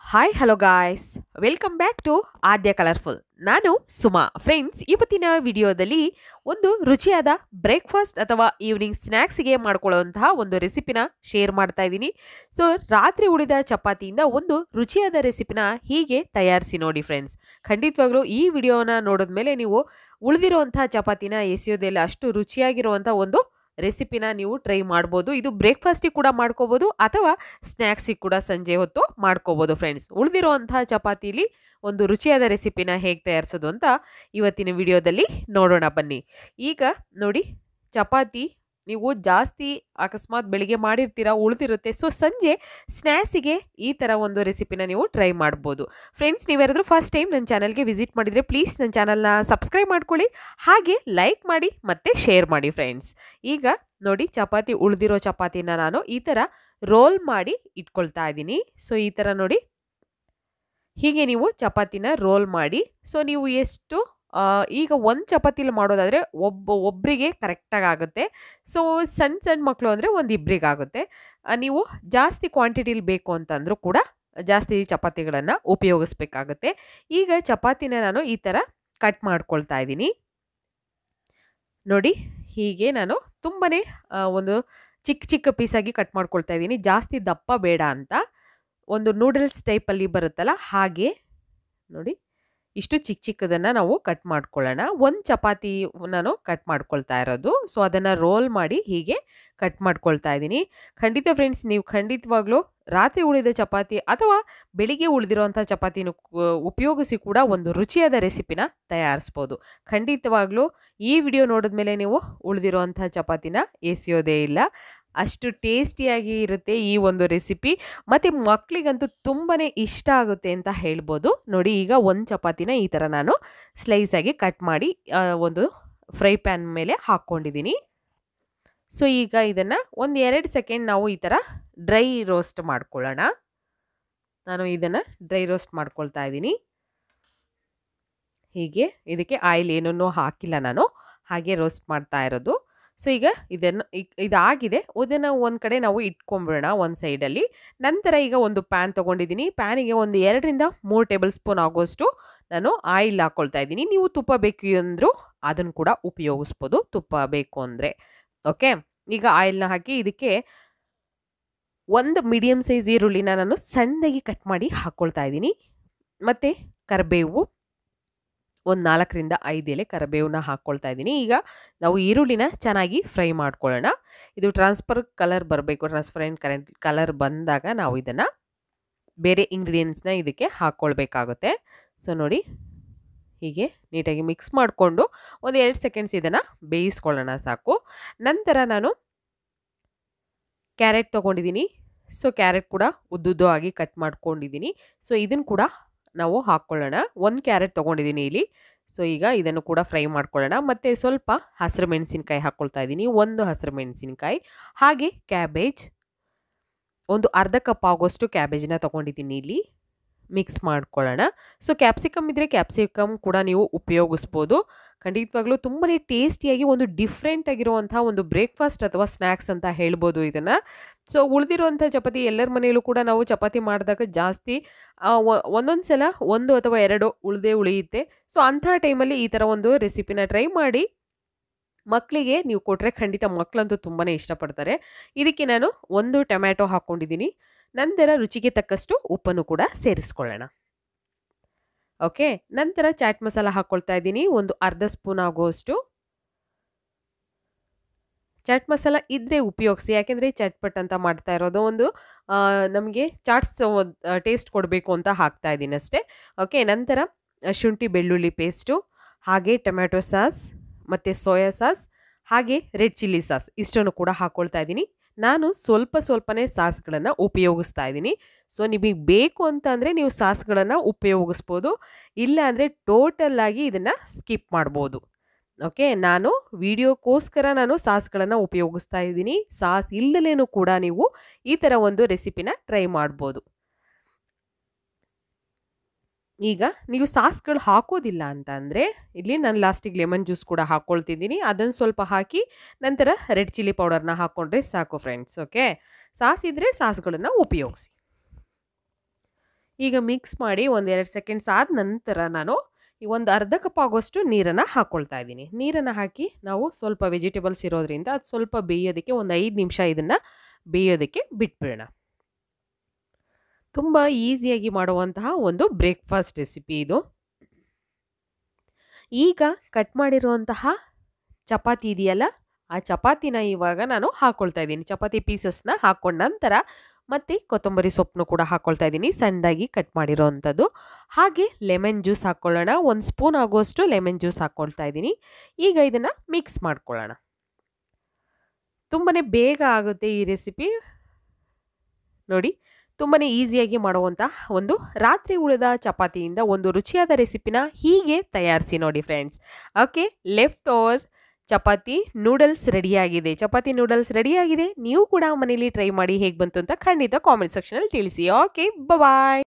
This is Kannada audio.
hi hello guys welcome back to Aadya colourful ನಾನು ಸುಮಾ ಫ್ರೆಂಡ್ಸ್ ಇವತ್ತಿನ ವಿಡಿಯೋದಲ್ಲಿ ಒಂದು ರುಚಿಯಾದ ಬ್ರೇಕ್ಫಾಸ್ಟ್ ಅಥವಾ ಈವ್ನಿಂಗ್ ಸ್ನ್ಯಾಕ್ಸ್ಗೆ ಮಾಡ್ಕೊಳ್ಳುವಂತಹ ಒಂದು ರೆಸಿಪಿನ ಶೇರ್ ಮಾಡ್ತಾ ಇದ್ದೀನಿ ಸೊ ರಾತ್ರಿ ಉಳಿದ ಚಪಾತಿಯಿಂದ ಒಂದು ರುಚಿಯಾದ ರೆಸಿಪಿನ ಹೀಗೆ ತಯಾರಿಸಿ ನೋಡಿ ಫ್ರೆಂಡ್ಸ್ ಖಂಡಿತವಾಗ್ಲೂ ಈ ವಿಡಿಯೋನ ನೋಡಿದ್ಮೇಲೆ ನೀವು ಉಳಿದಿರುವಂತಹ ಚಪಾತಿನ ಎಸೆಯೋದೆಲ್ಲ ಅಷ್ಟು ರುಚಿಯಾಗಿರುವಂಥ ಒಂದು ರೆಸಿಪಿನ ನೀವು ಟ್ರೈ ಮಾಡ್ಬೋದು ಇದು ಬ್ರೇಕ್ಫಾಸ್ಟಿಗೆ ಕೂಡ ಮಾಡ್ಕೋಬೋದು ಅಥವಾ ಸ್ನ್ಯಾಕ್ಸಿಗೆ ಕೂಡ ಸಂಜೆ ಹೊತ್ತು ಮಾಡ್ಕೋಬೋದು ಫ್ರೆಂಡ್ಸ್ ಉಳಿದಿರುವಂತಹ ಚಪಾತಿಲಿ ಒಂದು ರುಚಿಯಾದ ರೆಸಿಪಿನ ಹೇಗೆ ತಯಾರಿಸೋದು ಅಂತ ಇವತ್ತಿನ ವಿಡಿಯೋದಲ್ಲಿ ನೋಡೋಣ ಬನ್ನಿ ಈಗ ನೋಡಿ ಚಪಾತಿ ನೀವು ಜಾಸ್ತಿ ಅಕಸ್ಮಾತ್ ಬೆಳಿಗ್ಗೆ ಮಾಡಿರ್ತೀರಾ ಉಳಿದಿರುತ್ತೆ ಸೊ ಸಂಜೆ ಸ್ನ್ಯಾಕ್ಸಿಗೆ ಈ ಥರ ಒಂದು ರೆಸಿಪಿನ ನೀವು ಟ್ರೈ ಮಾಡ್ಬೋದು ಫ್ರೆಂಡ್ಸ್ ನೀವ್ಯಾರಾದ್ರೂ ಫಸ್ಟ್ ಟೈಮ್ ನನ್ನ ಚಾನಲ್ಗೆ ವಿಸಿಟ್ ಮಾಡಿದರೆ ಪ್ಲೀಸ್ ನನ್ನ ಚಾನಲ್ನ ಸಬ್ಸ್ಕ್ರೈಬ್ ಮಾಡ್ಕೊಳ್ಳಿ ಹಾಗೆ ಲೈಕ್ ಮಾಡಿ ಮತ್ತು ಶೇರ್ ಮಾಡಿ ಫ್ರೆಂಡ್ಸ್ ಈಗ ನೋಡಿ ಚಪಾತಿ ಉಳಿದಿರೋ ಚಪಾತಿನ ನಾನು ಈ ಥರ ರೋಲ್ ಮಾಡಿ ಇಟ್ಕೊಳ್ತಾ ಇದ್ದೀನಿ ಸೊ ಈ ಥರ ನೋಡಿ ಹೀಗೆ ನೀವು ಚಪಾತಿನ ರೋಲ್ ಮಾಡಿ ಸೊ ನೀವು ಎಷ್ಟು ಆ, ಈಗ ಒಂದು ಚಪಾತಿಲಿ ಮಾಡೋದಾದರೆ ಒಬ್ಬ ಒಬ್ಬರಿಗೆ ಕರೆಕ್ಟಾಗಿ ಆಗುತ್ತೆ ಸೊ ಸಣ್ಣ ಸಣ್ಣ ಮಕ್ಕಳು ಅಂದರೆ ಒಂದು ಇಬ್ಬರಿಗೆ ಆಗುತ್ತೆ ಆ, ನೀವು ಜಾಸ್ತಿ ಕ್ವಾಂಟಿಟಿಲಿ ಬೇಕು ಅಂತಂದರೂ ಕೂಡ ಜಾಸ್ತಿ ಚಪಾತಿಗಳನ್ನು ಉಪಯೋಗಿಸ್ಬೇಕಾಗುತ್ತೆ ಈಗ ಚಪಾತಿನ ನಾನು ಈ ಥರ ಕಟ್ ಮಾಡ್ಕೊಳ್ತಾ ಇದ್ದೀನಿ ನೋಡಿ ಹೀಗೆ ನಾನು ತುಂಬಾ ಒಂದು ಚಿಕ್ಕ ಚಿಕ್ಕ ಪೀಸಾಗಿ ಕಟ್ ಮಾಡ್ಕೊಳ್ತಾ ಇದ್ದೀನಿ ಜಾಸ್ತಿ ದಪ್ಪ ಬೇಡ ಅಂತ ಒಂದು ನೂಡಲ್ಸ್ ಟೈಪಲ್ಲಿ ಬರುತ್ತಲ್ಲ ಹಾಗೆ ನೋಡಿ ಇಷ್ಟು ಚಿಕ್ಕ ಚಿಕ್ಕದನ್ನು ನಾವು ಕಟ್ ಮಾಡ್ಕೊಳ್ಳೋಣ ಒಂದು ಚಪಾತಿ ನಾನು ಕಟ್ ಮಾಡ್ಕೊಳ್ತಾ ಇರೋದು ಸೊ ಅದನ್ನು ರೋಲ್ ಮಾಡಿ ಹೀಗೆ ಕಟ್ ಮಾಡ್ಕೊಳ್ತಾ ಇದ್ದೀನಿ ಖಂಡಿತ ಫ್ರೆಂಡ್ಸ್ ನೀವು ಖಂಡಿತವಾಗ್ಲೂ ರಾತ್ರಿ ಉಳಿದ ಚಪಾತಿ ಅಥವಾ ಬೆಳಿಗ್ಗೆ ಉಳಿದಿರೋಂಥ ಚಪಾತಿನ ಕು- ಉಪಯೋಗಿಸಿ ಕೂಡ ಒಂದು ರುಚಿಯಾದ ರೆಸಿಪಿನ ತಯಾರಿಸ್ಬೋದು ಖಂಡಿತವಾಗ್ಲೂ ಈ ವಿಡಿಯೋ ನೋಡಿದ್ಮೇಲೆ ನೀವು ಉಳಿದಿರೋಂಥ ಚಪಾತಿನ ಎಸೆಯೋದೇ ಇಲ್ಲ ಅಷ್ಟು ಟೇಸ್ಟಿಯಾಗಿ ಇರುತ್ತೆ ಈ ಒಂದು ರೆಸಿಪಿ ಮತ್ತು ಮಕ್ಕಳಿಗಂತೂ ತುಂಬಾ ಇಷ್ಟ ಆಗುತ್ತೆ ಅಂತ ಹೇಳ್ಬೋದು ನೋಡಿ ಈಗ ಒಂದು ಚಪಾತಿನ ಈ ಥರ ನಾನು ಸ್ಲೈಸಾಗಿ ಕಟ್ ಮಾಡಿ ಆ, ಒಂದು ಫ್ರೈ ಪ್ಯಾನ್ ಮೇಲೆ ಹಾಕ್ಕೊಂಡಿದ್ದೀನಿ ಸೊ ಈಗ ಇದನ್ನು ಒಂದು ಎರಡು ಸೆಕೆಂಡ್ ನಾವು ಈ ಥರ ಡ್ರೈ ರೋಸ್ಟ್ ಮಾಡ್ಕೊಳ್ಳೋಣ ನಾನು ಇದನ್ನು ಡ್ರೈ ರೋಸ್ಟ್ ಮಾಡ್ಕೊಳ್ತಾ ಇದ್ದೀನಿ ಹೀಗೆ ಇದಕ್ಕೆ ಆಯಿಲ್ ಏನನ್ನೂ ಹಾಕಿಲ್ಲ ನಾನು ಹಾಗೆ ರೋಸ್ಟ್ ಮಾಡ್ತಾ ಇರೋದು ಸೊ ಈಗ ಇದನ್ನು ಇ- ಇದಾಗಿದೆ ಇದನ್ನು ಒಂದು ಕಡೆ ನಾವು ಇಟ್ಕೊಂಬಿಡೋಣ ಒಂದು ಸೈಡಲ್ಲಿ ನಂತರ ಈಗ ಒಂದು ಪ್ಯಾನ್ ತೊಗೊಂಡಿದ್ದೀನಿ ಪ್ಯಾನಿಗೆ ಒಂದು ಎರಡರಿಂದ ಮೂರು ಟೇಬಲ್ ಸ್ಪೂನ್ ಆಗೋಷ್ಟು ನಾನು ಆಯಿಲ್ ಹಾಕ್ಕೊಳ್ತಾ ಇದ್ದೀನಿ ನೀವು ತುಪ್ಪ ಬೇಕು ಅಂದರೂ ಅದನ್ನು ಕೂಡ ಉಪಯೋಗಿಸ್ಬೋದು ತುಪ್ಪ ಬೇಕು ಅಂದರೆ ಓಕೆ ಈಗ ಆಯಿಲ್ನ ಹಾಕಿ ಇದಕ್ಕೆ ಒಂದು ಮೀಡಿಯಮ್ ಸೈಜ್ ಈರುಳ್ಳಿನ ನಾನು ಸಣ್ಣದಾಗಿ ಕಟ್ ಮಾಡಿ ಹಾಕ್ಕೊಳ್ತಾ ಇದ್ದೀನಿ ಮತ್ತು ಕರಿಬೇವು ಒಂದು ನಾಲ್ಕರಿಂದ ಐದು ಎಲೆ ಕರಿಬೇವನ್ನ ಹಾಕ್ಕೊಳ್ತಾ ಇದ್ದೀನಿ ಈಗ ನಾವು ಈರುಳ್ಳಿನ ಚೆನ್ನಾಗಿ ಫ್ರೈ ಮಾಡ್ಕೊಳ್ಳೋಣ ಇದು ಟ್ರಾನ್ಸ್ಫರ್ ಕಲರ್ ಬರಬೇಕು ಟ್ರಾನ್ಸ್ಪರೆಂಟ್ ಕರೆಂಟ್ ಕಲರ್ ಬಂದಾಗ ನಾವು ಇದನ್ನು ಬೇರೆ ಇಂಗ್ರೀಡಿಯೆಂಟ್ಸ್ನ ಇದಕ್ಕೆ ಹಾಕ್ಕೊಳ್ಬೇಕಾಗುತ್ತೆ ಸೊ ನೋಡಿ ಹೀಗೆ ನೀಟಾಗಿ ಮಿಕ್ಸ್ ಮಾಡಿಕೊಂಡು ಒಂದು ಎರಡು ಸೆಕೆಂಡ್ಸ್ ಇದನ್ನು ಬೇಯಿಸ್ಕೊಳ್ಳೋಣ ಸಾಕು ನಂತರ ನಾನು ಕ್ಯಾರೆಟ್ ತೊಗೊಂಡಿದ್ದೀನಿ ಸೊ ಕ್ಯಾರೆಟ್ ಕೂಡ ಉದ್ದುದ್ದು ಆಗಿ ಕಟ್ ಮಾಡ್ಕೊಂಡಿದ್ದೀನಿ ಸೊ ಇದನ್ನು ಕೂಡ ನಾವು ಹಾಕ್ಕೊಳ್ಳೋಣ ಒಂದು ಕ್ಯಾರೆಟ್ ತೊಗೊಂಡಿದ್ದೀನಿ ಇಲ್ಲಿ ಸೊ ಈಗ ಇದನ್ನು ಕೂಡ ಫ್ರೈ ಮಾಡ್ಕೊಳ್ಳೋಣ ಮತ್ತು ಸ್ವಲ್ಪ ಹಸಿರು ಮೆಣಸಿನ್ಕಾಯಿ ಹಾಕ್ಕೊಳ್ತಾ ಇದ್ದೀನಿ ಒಂದು ಹಸಿರು ಮೆಣಸಿನ್ಕಾಯಿ ಹಾಗೆ ಕ್ಯಾಬೇಜ್ ಒಂದು ಅರ್ಧ ಕಪ್ ಆಗೋಷ್ಟು ಕ್ಯಾಬೇಜನ್ನ ತೊಗೊಂಡಿದ್ದೀನಿ ಇಲ್ಲಿ ಮಿಕ್ಸ್ ಮಾಡ್ಕೊಳ್ಳೋಣ ಸೊ ಕ್ಯಾಪ್ಸಿಕಮ್ ಇದ್ದರೆ ಕ್ಯಾಪ್ಸಿಕಮ್ ಕೂಡ ನೀವು ಉಪಯೋಗಿಸ್ಬೋದು ಖಂಡಿತವಾಗ್ಲೂ ತುಂಬಾ ಟೇಸ್ಟಿಯಾಗಿ ಒಂದು ಡಿಫ್ರೆಂಟ್ ಆಗಿರುವಂಥ ಒಂದು ಬ್ರೇಕ್ಫಾಸ್ಟ್ ಅಥವಾ ಸ್ನ್ಯಾಕ್ಸ್ ಅಂತ ಹೇಳ್ಬೋದು ಇದನ್ನು ಸೊ ಉಳಿದಿರುವಂಥ ಚಪಾತಿ ಎಲ್ಲರ ಮನೆಯಲ್ಲೂ ಕೂಡ ನಾವು ಚಪಾತಿ ಮಾಡಿದಾಗ ಜಾಸ್ತಿ ಒಂದೊಂದು ಸಲ ಒಂದು ಅಥವಾ ಎರಡು ಉಳಿದೇ ಉಳಿಯುತ್ತೆ ಸೊ ಅಂಥ ಟೈಮಲ್ಲಿ ಈ ಥರ ಒಂದು ರೆಸಿಪಿನ ಟ್ರೈ ಮಾಡಿ ಮಕ್ಕಳಿಗೆ ನೀವು ಕೊಟ್ಟರೆ ಖಂಡಿತ ಮಕ್ಕಳಂತೂ ತುಂಬಾ ಇಷ್ಟಪಡ್ತಾರೆ ಇದಕ್ಕೆ ನಾನು ಒಂದು ಟೊಮ್ಯಾಟೊ ಹಾಕ್ಕೊಂಡಿದ್ದೀನಿ ನಂತರ ರುಚಿಗೆ ತಕ್ಕಷ್ಟು ಉಪ್ಪನ್ನು ಕೂಡ ಸೇರಿಸ್ಕೊಳ್ಳೋಣ ಓಕೆ ನಂತರ ಚಾಟ್ ಮಸಾಲ ಹಾಕ್ಕೊಳ್ತಾ ಇದ್ದೀನಿ ಒಂದು ಅರ್ಧ ಸ್ಪೂನ್ ಆಗುವಷ್ಟು ಚಾಟ್ ಮಸಾಲ ಇದ್ದರೆ ಉಪಯೋಗಿಸಿ ಯಾಕೆಂದರೆ ಚಟ್ಪಟ್ ಅಂತ ಮಾಡ್ತಾ ಇರೋದು ಒಂದು ನಮಗೆ ಚಾಟ್ಸ್ ಟೇಸ್ಟ್ ಕೊಡಬೇಕು ಅಂತ ಹಾಕ್ತಾ ಇದ್ದೀನಿ ಅಷ್ಟೇ ಓಕೆ ನಂತರ ಆ, ಶುಂಠಿ ಬೆಳ್ಳುಳ್ಳಿ ಪೇಸ್ಟು ಹಾಗೆ ಟೊಮ್ಯಾಟೊ ಸಾಸ್ ಮತ್ತು ಸೋಯಾ ಸಾಸ್ ಹಾಗೆ ರೆಡ್ ಚಿಲ್ಲಿ ಸಾಸ್ ಇಷ್ಟನ್ನು ಕೂಡ ಹಾಕ್ಕೊಳ್ತಾ ಇದ್ದೀನಿ ನಾನು ಸ್ವಲ್ಪ ಸ್ವಲ್ಪನೇ ಸಾಸ್ಗಳನ್ನು ಉಪಯೋಗಿಸ್ತಾ ಇದ್ದೀನಿ ಸೊ ನಿಮಗೆ ಬೇಕು ಅಂತ ಅಂದರೆ ನೀವು ಸಾಸ್ಗಳನ್ನು ಉಪಯೋಗಿಸ್ಬೋದು ಇಲ್ಲ ಅಂದರೆ ಟೋಟಲ್ಲಾಗಿ ಇದನ್ನು ಸ್ಕಿಪ್ ಮಾಡ್ಬೋದು ಓಕೆ ನಾನು ವಿಡಿಯೋಕ್ಕೋಸ್ಕರ ನಾನು ಸಾಸ್ಗಳನ್ನು ಉಪಯೋಗಿಸ್ತಾ ಇದ್ದೀನಿ ಸಾಸ್ ಇಲ್ಲದೇನೂ ಕೂಡ ನೀವು ಈ ಥರ ಒಂದು ರೆಸಿಪಿನ ಟ್ರೈ ಮಾಡ್ಬೋದು ಈಗ ನೀವು ಸಾಸ್ಗಳು ಹಾಕೋದಿಲ್ಲ ಅಂತ ಅಂದರೆ ಇಲ್ಲಿ ನಾನು ಲಾಸ್ಟಿಗೆ ಲೆಮನ್ ಜ್ಯೂಸ್ ಕೂಡ ಹಾಕ್ಕೊಳ್ತಿದ್ದೀನಿ ಅದನ್ನು ಸ್ವಲ್ಪ ಹಾಕಿ ನಂತರ ರೆಡ್ ಚಿಲ್ಲಿ ಪೌಡರ್ನ ಹಾಕ್ಕೊಂಡ್ರೆ ಸಾಕು ಫ್ರೆಂಡ್ಸ್ ಓಕೆ ಸಾಸ್ ಇದ್ದರೆ ಸಾಸ್ಗಳನ್ನು ಉಪಯೋಗಿಸಿ ಈಗ ಮಿಕ್ಸ್ ಮಾಡಿ ಒಂದೆರಡು ಸೆಕೆಂಡ್ಸ್ ಆದ ನಂತರ ನಾನು ಈ ಒಂದು ಅರ್ಧ ಕಪ್ ಆಗೋಷ್ಟು ನೀರನ್ನು ಹಾಕ್ಕೊಳ್ತಾ ಇದ್ದೀನಿ ನೀರನ್ನು ಹಾಕಿ ನಾವು ಸ್ವಲ್ಪ ವೆಜಿಟೇಬಲ್ಸ್ ಇರೋದ್ರಿಂದ ಅದು ಸ್ವಲ್ಪ ಬೇಯೋದಕ್ಕೆ ಒಂದು ಐದು ನಿಮಿಷ ಇದನ್ನು ಬೇಯೋದಕ್ಕೆ ಬಿಟ್ಬಿಡೋಣ ತುಂಬ ಈಸಿಯಾಗಿ ಮಾಡುವಂತಹ ಒಂದು ಬ್ರೇಕ್ಫಾಸ್ಟ್ ರೆಸಿಪಿ ಇದು ಈಗ ಕಟ್ ಮಾಡಿರುವಂತಹ ಚಪಾತಿ ಇದೆಯಲ್ಲ ಆ ಚಪಾತಿನ ಇವಾಗ ನಾನು ಹಾಕ್ಕೊಳ್ತಾ ಇದ್ದೀನಿ ಚಪಾತಿ ಪೀಸಸ್ನ ಹಾಕ್ಕೊಂಡ ನಂತರ ಮತ್ತು ಕೊತ್ತಂಬರಿ ಸೊಪ್ಪನ್ನು ಕೂಡ ಹಾಕ್ಕೊಳ್ತಾ ಇದ್ದೀನಿ ಸಣ್ಣದಾಗಿ ಕಟ್ ಮಾಡಿರೋವಂಥದ್ದು ಹಾಗೆ ಲೆಮನ್ ಜ್ಯೂಸ್ ಹಾಕ್ಕೊಳ್ಳೋಣ ಒಂದು ಸ್ಪೂನ್ ಆಗೋಷ್ಟು ಲೆಮನ್ ಜ್ಯೂಸ್ ಹಾಕ್ಕೊಳ್ತಾ ಇದ್ದೀನಿ ಈಗ ಇದನ್ನು ಮಿಕ್ಸ್ ಮಾಡ್ಕೊಳ್ಳೋಣ ತುಂಬಾ ಬೇಗ ಆಗುತ್ತೆ ಈ ರೆಸಿಪಿ ನೋಡಿ ತುಂಬಾ ಈಸಿಯಾಗಿ ಮಾಡುವಂಥ ಒಂದು ರಾತ್ರಿ ಉಳಿದ ಚಪಾತಿಯಿಂದ ಒಂದು ರುಚಿಯಾದ ರೆಸಿಪಿನ ಹೀಗೆ ತಯಾರಿಸಿ ನೋಡಿ friends okay left over chapati noodles ರೆಡಿಯಾಗಿದೆ ಚಪಾತಿ ನೂಡಲ್ಸ್ ರೆಡಿಯಾಗಿದೆ ನೀವು ಕೂಡ ಮನೇಲಿ ಟ್ರೈ ಮಾಡಿ ಹೇಗೆ ಬಂತು ಅಂತ ಖಂಡಿತ ಕಾಮೆಂಟ್ ಸೆಕ್ಷನಲ್ಲಿ ತಿಳಿಸಿ ಓಕೆ ಬಾಯ್